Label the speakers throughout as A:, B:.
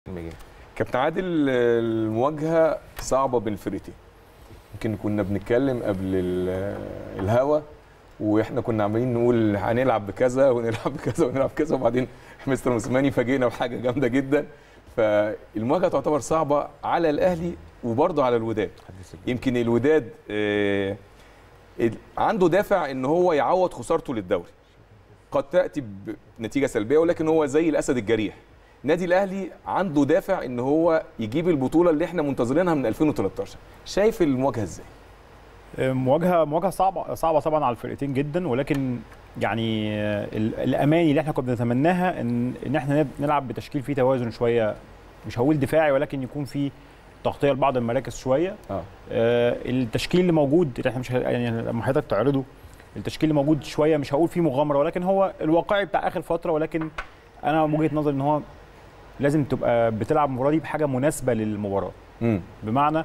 A: كابتن عادل المواجهه صعبه بين الفرقتين يمكن كنا بنتكلم قبل ال- الهوا واحنا كنا عمالين نقول هنلعب بكذا ونلعب بكذا ونلعب بكذا وبعدين مستر موسيماني فاجئنا بحاجه جامده جدا فالمواجهه تعتبر صعبه على الاهلي وبرضه على الوداد يمكن الوداد آه، ال- عنده دافع ان هو يعوض خسارته للدوري قد تاتي بنتيجه سلبيه ولكن هو زي الاسد الجريح نادي الاهلي عنده دافع ان هو يجيب البطوله اللي احنا منتظرينها من 2013 شايف المواجهه ازاي
B: مواجهه مواجهه صعبه صعبه طبعا على الفرقتين جدا ولكن يعني ال- الاماني اللي احنا كنا بنتمناها ان ان احنا نلعب بتشكيل فيه توازن شويه مش هقول دفاعي ولكن يكون فيه تغطيه لبعض المراكز شويه
A: اه
B: آه، التشكيل اللي موجود اللي احنا مش ه- يعني لما حضرتك تعرضه التشكيل اللي موجود شويه مش هقول فيه مغامره ولكن هو الواقعي بتاع اخر فتره ولكن انا من وجهه نظري ان هو لازم تبقى بتلعب المباراه دي بحاجه مناسبه للمباراه
A: امم
B: بمعنى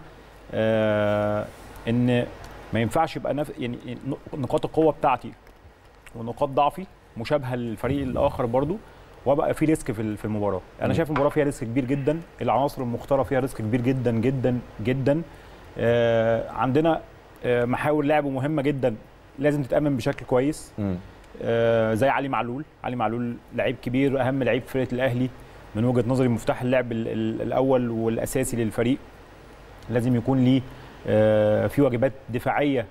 B: آه ان ما ينفعش يبقى نف... يعني نقاط القوه بتاعتي ونقاط ضعفي مشابهه للفريق الاخر برضو وابقى في ريسك في ال- في المباراه انا
A: مم.
B: شايف المباراه فيها ريسك كبير جدا العناصر المختاره فيها ريسك كبير جدا جدا جدا آه عندنا آه محاور لعب مهمه جدا لازم تتامن بشكل كويس
A: امم
B: آه، زي علي معلول علي معلول لعيب كبير اهم لعيب في فرقه الاهلي من وجهه نظري مفتاح اللعب ال- ال- الاول والاساسي للفريق لازم يكون ليه آه، في واجبات دفاعيه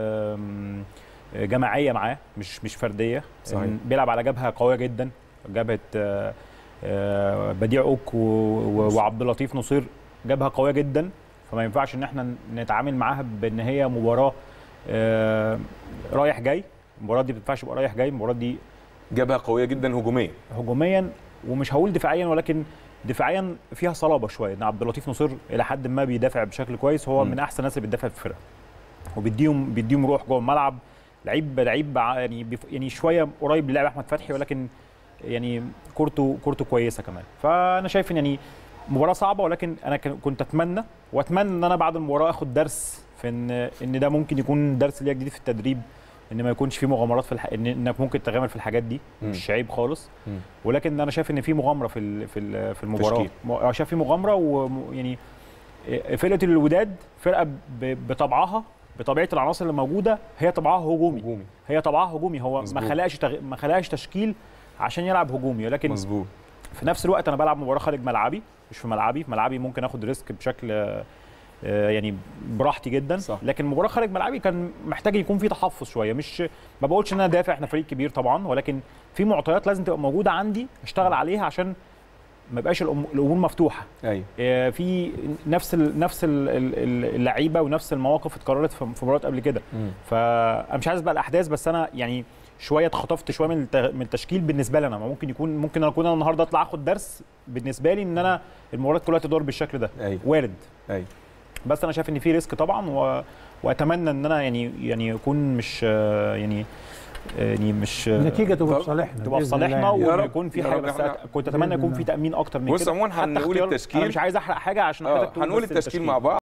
B: آم، آه، جماعيه معاه مش مش فرديه
A: صحيح.
B: إن بيلعب على جبهه قويه جدا جبهه آه، آه، بديع اوك و- و- وعبد اللطيف نصير جبهه قويه جدا فما ينفعش ان احنا نتعامل معاها بان هي مباراه آه، رايح جاي المباراه دي ما ينفعش تبقى رايح جاي المباراه دي
A: جبهه قويه جدا هجوميا
B: هجوميا ومش هقول دفاعيا ولكن دفاعيا فيها صلابه شويه ان عبد اللطيف نصير الى حد ما بيدافع بشكل كويس هو
A: مم.
B: من احسن الناس اللي بتدافع في الفرقه وبيديهم بيديهم روح جوه الملعب لعيب لعيب ع- يعني بيف- يعني شويه قريب للاعب احمد فتحي ولكن يعني كورته كورته كويسه كمان فانا شايف ان يعني مباراه صعبه ولكن انا كان- كنت اتمنى واتمنى ان انا بعد المباراه اخد درس في ان ان ده ممكن يكون درس ليا جديد في التدريب ان ما يكونش في مغامرات في الح... إن انك ممكن تغامر في الحاجات دي
A: مم.
B: مش عيب خالص
A: مم.
B: ولكن انا شايف ان في مغامره في ال- في ال- في المباراه
A: تشكيل.
B: م- أنا شايف في مغامره ويعني فرقه الوداد فرقه ب- بطبعها بطبيعه العناصر اللي موجوده هي طبعها هجومي
A: هجومي
B: هي طبعها هجومي هو ما
A: مظبوط.
B: خلقش تغ... ما خلقش تشكيل عشان يلعب هجومي ولكن
A: مظبوط
B: في نفس الوقت انا بلعب مباراه خارج ملعبي مش في ملعبي في ملعبي ممكن اخد ريسك بشكل آه، آه، يعني براحتي جدا
A: صح.
B: لكن مباراه خارج ملعبي كان محتاج يكون في تحفظ شويه مش ما بقولش ان انا دافع احنا فريق كبير طبعا ولكن في معطيات لازم تبقى موجوده عندي اشتغل عليها عشان ما يبقاش الأم- الامور مفتوحه
A: ايوه
B: آه، في نفس ال نفس ال- ال- اللعيبه ونفس المواقف اتكررت في في مباريات قبل كده
A: مم.
B: فانا مش عايز بقى الاحداث بس انا يعني شويه اتخطفت شويه من الت- من التشكيل بالنسبه لي انا ما ممكن يكون ممكن اكون انا النهارده اطلع اخد درس بالنسبه لي ان انا المباريات كلها تدور بالشكل ده
A: ايوه
B: وارد
A: ايوه
B: بس انا شايف ان في ريسك طبعا و... واتمنى ان انا يعني يعني يكون مش آه، يعني يعني مش آه،
C: النتيجه تبقى
A: طب-
C: في صالحنا
B: تبقى في
C: بإذن
B: صالحنا
C: الله.
A: يا رب-
B: ويكون في
A: يا
B: حاجه
A: رب
B: بس
A: إحنا-
B: كنت اتمنى
C: بإذن
B: يكون في
C: الله.
B: تامين اكتر من
A: بص
B: كده
A: عموما
B: حتى
A: هنقول
B: اختيار-
A: التشكيل
B: انا مش عايز احرق حاجه عشان
A: اه
B: حضرتك تقول
A: هنقول
B: بس
A: التشكيل مع بعض